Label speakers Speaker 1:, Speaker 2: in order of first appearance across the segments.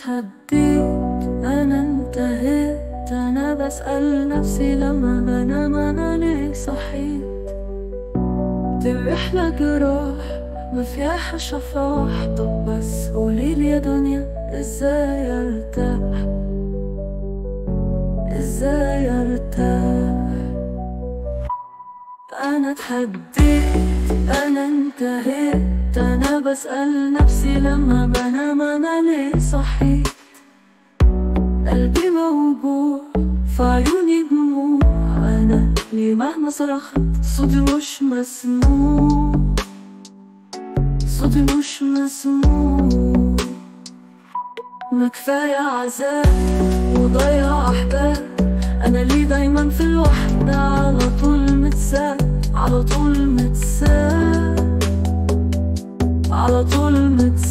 Speaker 1: اتحديت أنا انتهيت أنا بسأل نفسي لما بنام أنا ليه صحيت دي الرحلة جراح ما فيها شفاح طب بس قوليلي يا دنيا ازاي ارتاح ازاي ارتاح انا اتحديت انا انتهيت انا بسأل نفسي لما بنام انا ليه صحيت قلبي موجوع في عيوني دموع انا ليه مهما صرخت صوتي مش مسموع صوتي مش مسموع ما كفاية عذاب وضيع أحباب أنا ليه دايما في الوحدة على طول متساب على طول متساب على طول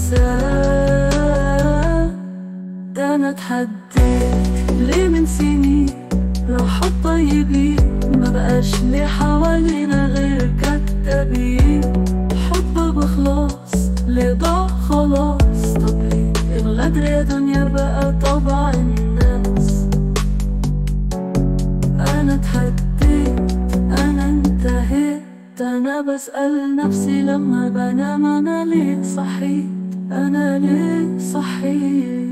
Speaker 1: متساب ده أنا اتحديت ليه من سنين راحوا الطيبين ما بقاش ليه حوالينا غير كدابين حب بخلاص ليه ضاع خلاص طب ليه الغدر يا دنيا بقى طبع الناس أنا اتحديت أنا انتهيت أنا بسأل نفسي لما بنام أنا ليه صحيت أنا ليه صحيت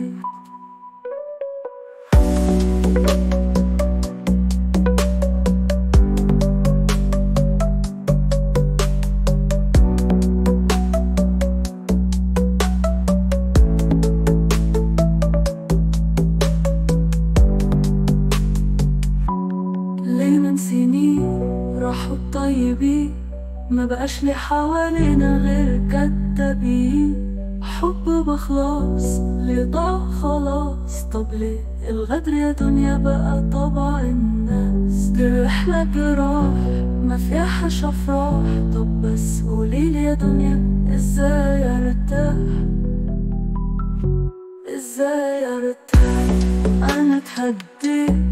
Speaker 1: ليه من سنين راحوا الطيبين ما بقاش لي حوالينا غير كدابين حب بخلاص ليه ضاع خلاص طب ليه الغدر يا دنيا بقى طبع الناس دي رحلة جراح ما فيها شفراح طب بس قوليلي يا دنيا ازاي ارتاح ازاي ارتاح انا اتحديت